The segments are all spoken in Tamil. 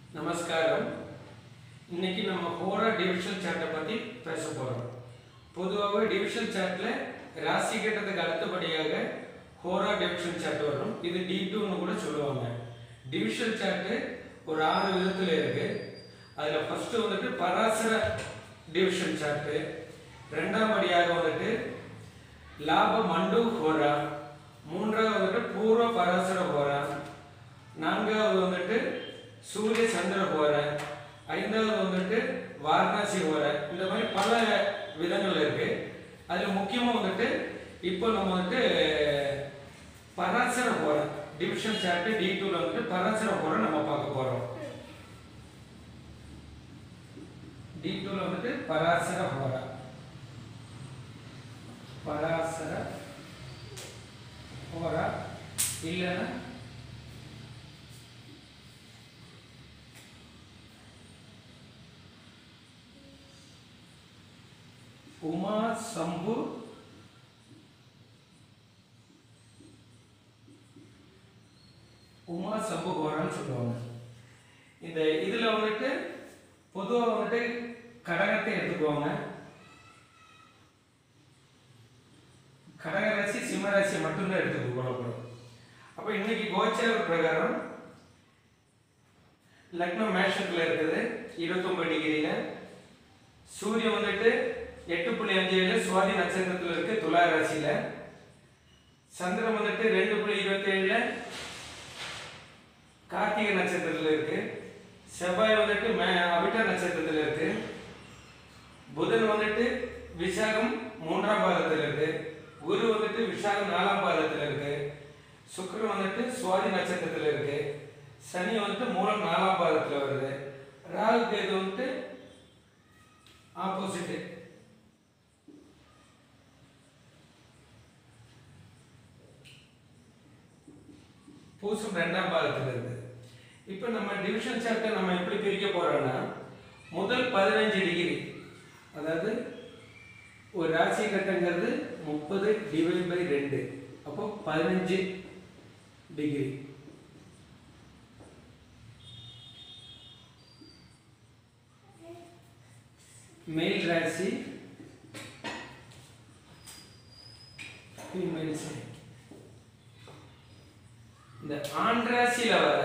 நமஸ்காரம் இன்னைக்கு நம்ம ஹோரா டிவிஷன் சார்ட்டை பற்றி பேச போகிறோம் பொதுவாகவே டிவிஷன் சார்ட்டில் ராசி கட்டத்துக்கு அடுத்தபடியாக ஹோரா டிவிஷன் சார்ட் வரும் இது டி டூன்னு கூட சொல்லுவாங்க டிவிஷன் சார்ட்டு ஒரு ஆறு விதத்தில் இருக்கு அதில் ஃபர்ஸ்ட் வந்துட்டு பராசர டிவிஷன் சார்ட்டு ரெண்டாம் படியாக வந்துட்டு லாப மண்டு ஹோரா மூன்றாவது வந்துட்டு பூர்வ பராசர ஹோரா நான்காவது வந்துட்டு சூரிய சந்திர ஹோரை ஐந்தாவது வந்துட்டு வாரணாசி ஹோரை இந்த மாதிரி பல விதங்கள் இருக்கு அதில் முக்கியமாக வந்துட்டு இப்போ நம்ம வந்துட்டு பராசர ஹோரை டிவிஷன் சார்ட்டு டி டூவில் வந்துட்டு பராசர ஹோரை நம்ம பார்க்க போகிறோம் டி டூவில் வந்துட்டு பராசர ஹோரா பராசர ஹோரா இல்லைன்னா உமா சம்பு உமா சம்பு கோரான்னு சொல்லுவாங்க இந்த இதுல வந்துட்டு பொதுவா வந்துட்டு கடகத்தை எடுத்துக்குவாங்க கடகராசி சிம்மராசி மட்டும்தான் எடுத்துக்க கொள்ளப்படும் அப்ப இன்னைக்கு கோச்சார பிரகாரம் லக்னம் மேஷத்துல இருக்குது இருபத்தொன்பது டிகிரியில சூரியன் வந்துட்டு எட்டு புள்ளி அஞ்சு ஏழு சுவாதி நட்சத்திரத்துல இருக்கு துலா ராசியில சந்திரன் வந்துட்டு ரெண்டு புள்ளி இருபத்தி ஏழுல கார்த்திகை நட்சத்திரத்துல இருக்கு செவ்வாய் வந்துட்டு மே அவிட்ட நட்சத்திரத்துல இருக்கு புதன் வந்துட்டு விசாகம் மூன்றாம் பாதத்துல இருக்கு குரு வந்துட்டு விசாகம் நாலாம் பாதத்துல இருக்கு சுக்கிரன் வந்துட்டு சுவாதி நட்சத்திரத்துல இருக்கு சனி வந்துட்டு மூலம் நாலாம் பாதத்துல வருது ராகு கேது வந்துட்டு ஆப்போசிட் பூசம் ரெண்டாம் பாகத்தில் இருக்கு இப்போ நம்ம டிவிஷன் சார்ட்டை நம்ம எப்படி பிரிக்க போறோம்னா முதல் பதினஞ்சு டிகிரி அதாவது ஒரு ராசி கட்டங்கிறது முப்பது டிவைட் பை ரெண்டு அப்போ பதினஞ்சு டிகிரி மேல் ராசி ஃபீமேல் சைடு இந்த ஆண் ராசியில வர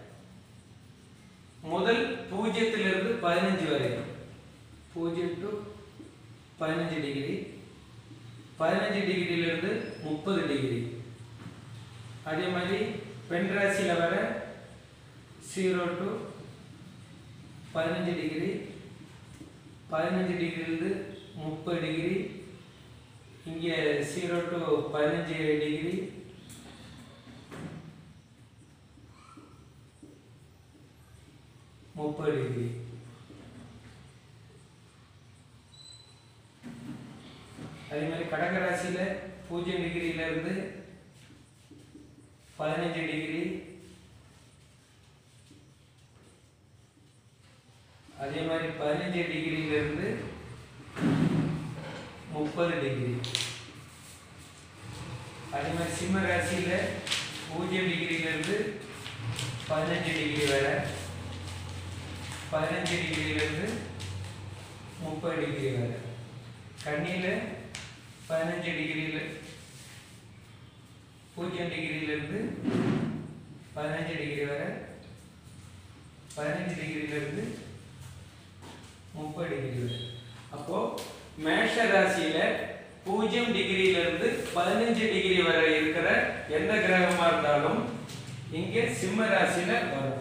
முதல் பூஜ்ஜியத்திலிருந்து பதினஞ்சு வரை பூஜ்ஜியம் டு பதினஞ்சு டிகிரி பதினஞ்சு டிகிரியிலிருந்து முப்பது டிகிரி அதே மாதிரி பெண் ராசியில வர ஜீரோ டு பதினஞ்சு டிகிரி பதினஞ்சு டிகிரிலிருந்து முப்பது டிகிரி இங்கே ஜீரோ டு பதினஞ்சு டிகிரி முப்பது டிகிரி அதே மாதிரி கடக ராசியில பூஜ்ஜியம் டிகிரியில இருந்து பதினஞ்சு டிகிரி அதே மாதிரி பதினஞ்சு டிகிரியில இருந்து முப்பது டிகிரி அதே மாதிரி சிம்ம ராசியில பூஜ்ஜியம் டிகிரியில இருந்து பதினஞ்சு டிகிரி வரை பதினஞ்சு டிகிரியிலிருந்து முப்பது டிகிரி வரை கண்ணியில் பதினஞ்சு டிகிரியில் பூஜ்ஜியம் டிகிரியிலிருந்து பதினஞ்சு டிகிரி வரை பதினஞ்சு டிகிரியிலிருந்து முப்பது டிகிரி வரை அப்போ மேஷ ராசியில பூஜ்ஜியம் டிகிரியிலிருந்து பதினஞ்சு டிகிரி வரை இருக்கிற எந்த கிரகமா இருந்தாலும் இங்கே சிம்ம ராசியில வரும்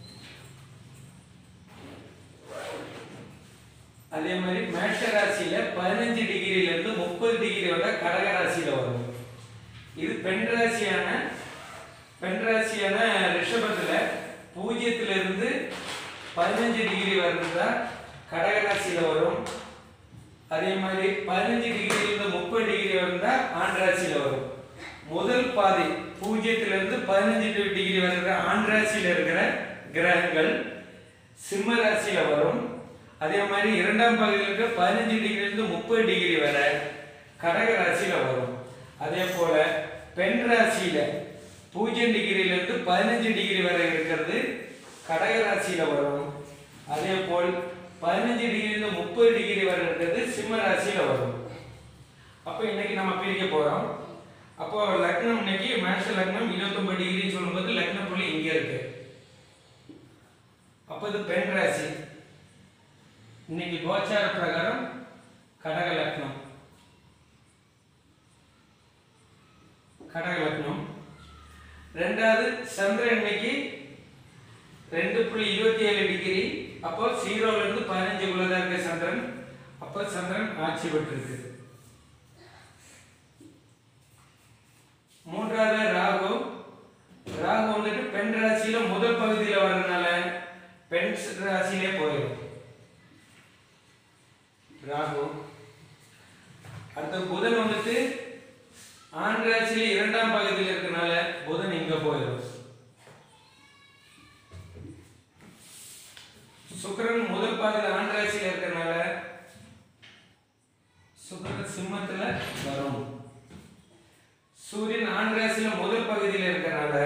அதே மாதிரி மேஷ ராசியில பதினஞ்சு டிகிரில இருந்து முப்பது டிகிரி வரை கடக ராசியில வரும் இது பெண் ராசியான பெண் ராசியான ரிஷபத்துல பூஜ்ஜியத்துல இருந்து பதினஞ்சு டிகிரி வரைந்தா கடக ராசியில வரும் அதே மாதிரி பதினஞ்சு டிகிரில இருந்து முப்பது டிகிரி வந்தா ஆண் ராசியில வரும் முதல் பாதி பூஜ்ஜியத்துல இருந்து பதினஞ்சு டிகிரி வரை ஆண் ராசியில இருக்கிற கிரகங்கள் சிம்ம ராசியில வரும் அதே மாதிரி இரண்டாம் பகுதியில் இருக்க பதினஞ்சு டிகிரிலிருந்து முப்பது டிகிரி வரை கடக ராசியில வரும் அதே போல பெண் ராசியில பூஜ்ஜியம் டிகிரியிலிருந்து பதினஞ்சு டிகிரி வரை இருக்கிறது கடக ராசியில வரும் அதே போல் பதினஞ்சு டிகிரியிலிருந்து முப்பது டிகிரி வரை இருக்கிறது சிம்ம ராசியில வரும் அப்போ இன்னைக்கு நம்ம பிரிக்க போறோம் அப்போ லக்னம் இன்னைக்கு மேஷ லக்னம் இருபத்தொன்பது டிகிரி சொல்லும்போது லக்ன புள்ளி இங்க இருக்கு அப்போ இது பெண் ராசி இன்னைக்கு கோச்சார பிரகாரம் கடக லக்னம் கடக லக்னம் ரெண்டாவது சந்திரன் இன்னைக்கு ரெண்டு புள்ளி இருபத்தி ஏழு டிகிரி அப்போ ஜீரோல இருந்து பதினஞ்சுக்குள்ள தான் இருக்கு சந்திரன் அப்போ சந்திரன் ஆட்சி பெற்றிருக்கு மூன்றாவது ராகு ராகு வந்துட்டு பெண் ராசியில முதல் பகுதியில வர்றதுனால பெண் ராசியிலே போயிடும் ராகு அடுத்து புதன் வந்துட்டு ஆண் ராசியில இரண்டாம் பகுதியில் இருக்கனால புதன் இங்க போயிடும் சுக்கிரன் முதல் பாதியில் ஆண் ராசியில இருக்கறனால சுக்கிரன் சிம்மத்துல வரும் சூரியன் ஆண் ராசியில முதல் பகுதியில் இருக்கறனால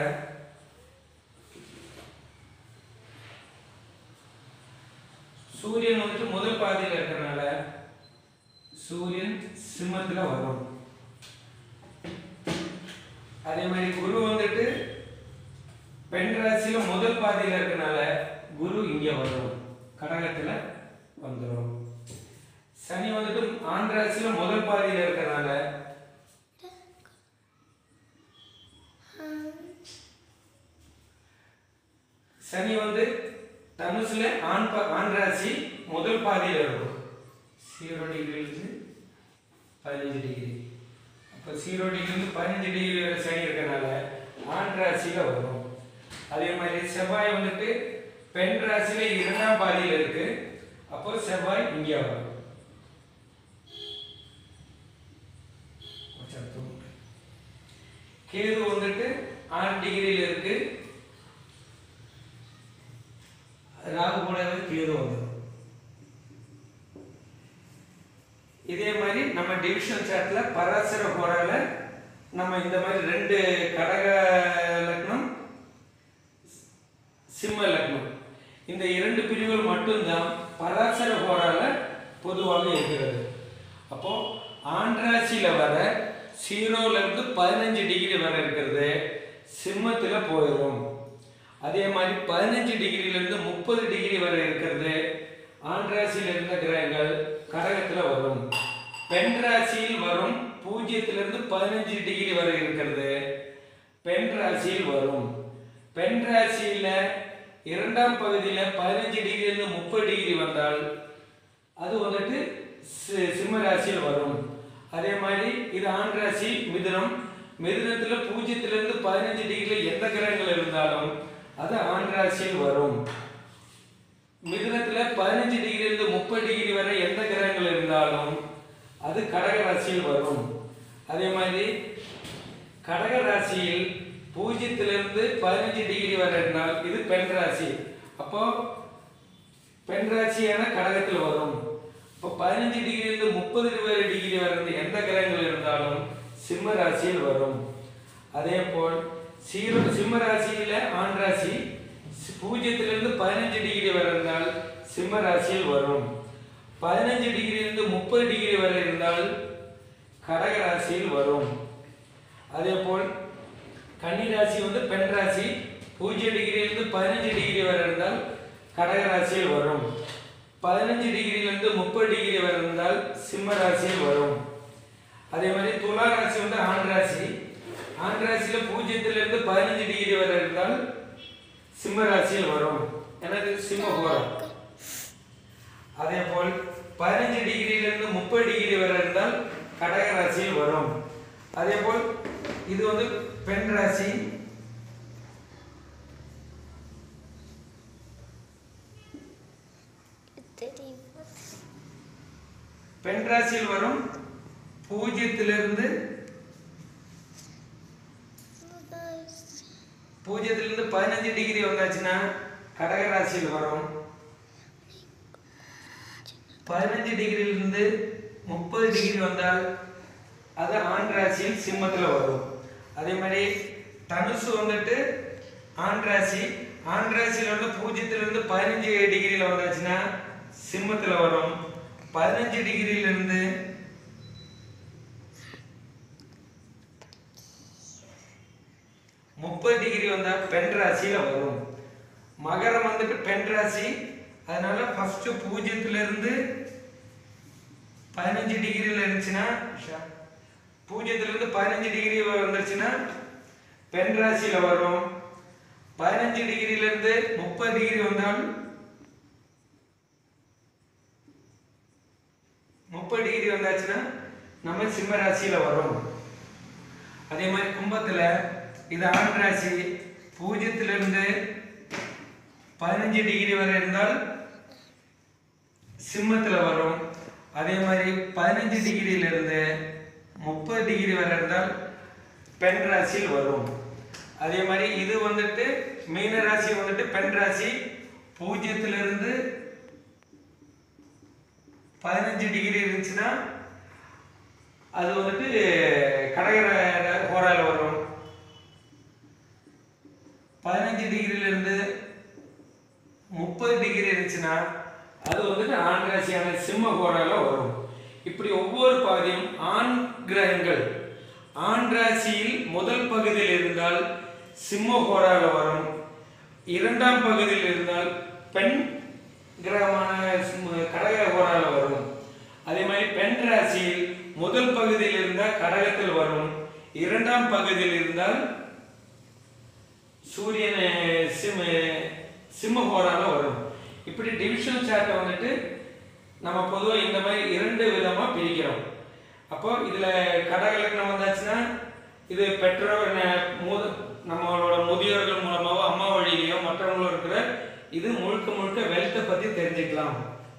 சூரியன் வந்துட்டு முதல் பாதியில் இருக்கறனால சூரியன் சிம்மத்துல வரும் அதே மாதிரி குரு வந்துட்டு பெண் ராசியில முதல் பாதியில இருக்கனால குரு இங்க வரும் கடகத்துல வந்துடும் சனி வந்துட்டு ஆண் ராசியில முதல் பாதியில இருக்கறனால சனி வந்து தனுசுல ஆண் பா- ஆண் ராசி முதல் பாதியில இருக்கும் ஜீரோ டிகிரிலிருந்து பதினஞ்சு டிகிரி அப்போ ஜீரோ டிகிரிலிருந்து பதினஞ்சு டிகிரி வரை சனி இருக்கனால ஆண் ராசியில வரும் அதே மாதிரி செவ்வாய் வந்துட்டு பெண் ராசியில இரண்டாம் பாதியில இருக்கு அப்போ செவ்வாய் இங்கே வரும் கொஞ்சம் தூங்கு. கேது வந்துட்டு ஆறு டிகிரியில் இருக்கு ராகு கூடவே கேது வந்துடும் இதே மாதிரி நம்ம டிவிஷன் சார்ட்ல பராசர ஹோரால நம்ம இந்த மாதிரி ரெண்டு கடக லக்னம் சிம்ம லக்னம் இந்த இரண்டு பிரிவுகள் மட்டும்தான் பராசர ஹோரால பொதுவாக இருக்கிறது அப்போ ஆண்ட்ராசியில வர ஜீரோல இருந்து பதினஞ்சு டிகிரி வரை இருக்கிறது சிம்மத்துல போயிடும் அதே மாதிரி பதினஞ்சு டிகிரில இருந்து முப்பது டிகிரி வரை இருக்கிறது ஆண் ராசியில் இருந்த கிரகங்கள் கடகத்துல வரும் பெண் ராசியில் வரும் பூஜ்ஜியத்திலிருந்து பதினஞ்சு டிகிரி வரை இருக்கிறது பெண் ராசியில் வரும் பெண் ராசியில இரண்டாம் பகுதியில பதினஞ்சு டிகிரியிலிருந்து முப்பது டிகிரி வந்தால் அது வந்துட்டு சி- சிம்ம ராசியில் வரும் அதே மாதிரி இது ஆண் ராசி மிதுனம் மிதுனத்துல பூஜ்ஜியத்திலிருந்து பதினஞ்சு டிகிரியில் எந்த கிரகங்கள் இருந்தாலும் அது ஆண் ராசியில் வரும் மிதுனத்துல பதினஞ்சு டிகிரியிலிருந்து முப்பது டிகிரி வரை எந்த கிரகங்கள் இருந்தாலும் அது கடக ராசியில் வரும் அதே மாதிரி கடக ராசியில் பூஜ்ஜியத்திலிருந்து பதினஞ்சு டிகிரி வரை இருந்தால் இது பெண் ராசி அப்போ பெண் ராசியான கடகத்தில் வரும் இப்போ பதினஞ்சு டிகிரியிலிருந்து முப்பது வரை டிகிரி வரை இருந்து எந்த கிரகங்கள் இருந்தாலும் சிம்ம ராசியில் வரும் அதே போல் சீர சிம்ம ராசியில ஆண் ராசி சி- பூஜ்ஜியத்திலிருந்து பதினஞ்சு டிகிரி வரை இருந்தால் சிம்ம ராசியில் வரும் பதினஞ்சு டிகிரியிலிருந்து முப்பது டிகிரி வரை இருந்தால் கடக ராசியில் வரும் அதே போல் கன்னி ராசி வந்து பெண் ராசி பூஜ்ஜிய டிகிரியிலிருந்து பதினஞ்சு டிகிரி வரை இருந்தால் கடக ராசியில் வரும் பதினஞ்சு டிகிரியிலிருந்து முப்பது டிகிரி வரை இருந்தால் சிம்ம ராசியில் வரும் அதே மாதிரி துலா ராசி வந்து ஆண் ராசி ஆண் ராசியில பூஜ்ஜியத்திலிருந்து பதினஞ்சு டிகிரி வரை இருந்தால் சிம்ம ராசியில் வரும் எனது சிம்ம ஹோரம் அதே போல் பதினஞ்சு டிகிரியிலிருந்து முப்பது டிகிரி வரை இருந்தால் கடக ராசியில் வரும் அதே போல் இது வந்து பெண் ராசி தெரியும் பெண் ராசியில் வரும் பூஜ்ஜியத்திலிருந்து பூஜ்ஜியத்திலிருந்து பதினஞ்சு டிகிரி வந்தாச்சுன்னா கடக ராசியில் வரும் பதினஞ்சு டிகிரியிலிருந்து முப்பது டிகிரி வந்தால் அது ஆண் ராசியில் சிம்மத்தில் வரும் அதே மாதிரி தனுசு வந்துட்டு ஆண் ராசி ஆண் ராசியில வந்து பூஜ்ஜியத்துல இருந்து பதினஞ்சு டிகிரியில வந்தாச்சுன்னா சிம்மத்துல வரும் பதினஞ்சு டிகிரியில இருந்து முப்பது டிகிரி வந்தா பெண் ராசியில வரும் மகரம் வந்துட்டு பெண் ராசி அதனால ஃபர்ஸ்ட் பூஜ்ஜியத்துல இருந்து பதினஞ்சு டிகிரியில் இருந்துச்சுன்னா ஷா, பூஜ்ஜியத்துல இருந்து பதினஞ்சு டிகிரி வந்துருச்சுன்னா பெண் ராசியில வரும் பதினஞ்சு டிகிரில இருந்து முப்பது டிகிரி வந்தால் முப்பது டிகிரி வந்தாச்சுன்னா நம்ம சிம்ம ராசியில வரும் அதே மாதிரி கும்பத்துல இது ஆண் ராசி பூஜ்ஜியத்துல இருந்து பதினஞ்சு டிகிரி வரை இருந்தால் சிம்மத்துல வரும் அதே மாதிரி பதினஞ்சு டிகிரியில இருந்து முப்பது டிகிரி வரை இருந்தால் பெண் ராசியில் வரும் அதே மாதிரி இது வந்துட்டு மீன ராசி வந்துட்டு பெண் ராசி பூஜ்ஜியத்துல இருந்து பதினஞ்சு டிகிரி இருந்துச்சுன்னா அது வந்துட்டு கடகர ஹோரால வரும் பதினஞ்சு டிகிரில இருந்து முப்பது டிகிரி இருந்துச்சுன்னா அது வந்துட்டு ஆண் ராசியான சிம்ம ஹோரால வரும் இப்படி ஒவ்வொரு பாதியும் ஆண் கிரகங்கள் ஆண் ராசியில் முதல் பகுதியில் இருந்தால் சிம்ம ஹோரால வரும் இரண்டாம் பகுதியில் இருந்தால் பெண் கிரகமான சிம்ம- கடக ஹோரால வரும் அதே மாதிரி பெண் ராசியில் முதல் பகுதியில் இருந்தால் கடகத்தில் வரும் இரண்டாம் பகுதியில் இருந்தால் சூரியன் அஹ், சிம்ம சிம்ம ஹோரால வரும் இப்படி டிவிஷன் சார்ட்டை வந்துட்டு நம்ம பொதுவாக இந்த மாதிரி இரண்டு விதமாக பிரிக்கிறோம் அப்போ இதில் கடக லக்னம் வந்தாச்சுன்னா இது பெற்றோர் ந- மூத நம்மளோட முதியோர்கள் மூலமாவோ அம்மா வழியிலையோ மற்றவங்களோ இருக்கிற இது முழுக்க முழுக்க வெல்த்தை பற்றி தெரிஞ்சுக்கலாம்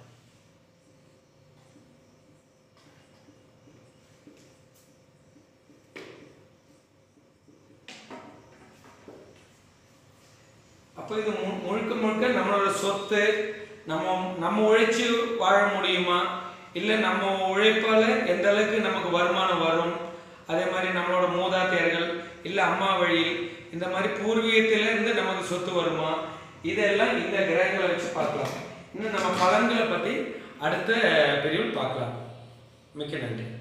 அப்போ இது மு- முழுக்க முழுக்க நம்மளோட சொத்து நம்ம நம்ம உழைச்சு வாழ முடியுமா இல்லை நம்ம உழைப்பால எந்த அளவுக்கு நமக்கு வருமானம் வரும் அதே மாதிரி நம்மளோட மூதாதையர்கள் இல்லை அம்மா வழியில் இந்த மாதிரி பூர்வீகத்தில இருந்து நமக்கு சொத்து வருமா இதெல்லாம் இந்த கிரகங்களை வச்சு பார்க்கலாம் இன்னும் நம்ம பலன்களை பற்றி அடுத்த பிரிவில் பார்க்கலாம் மிக்க நன்றி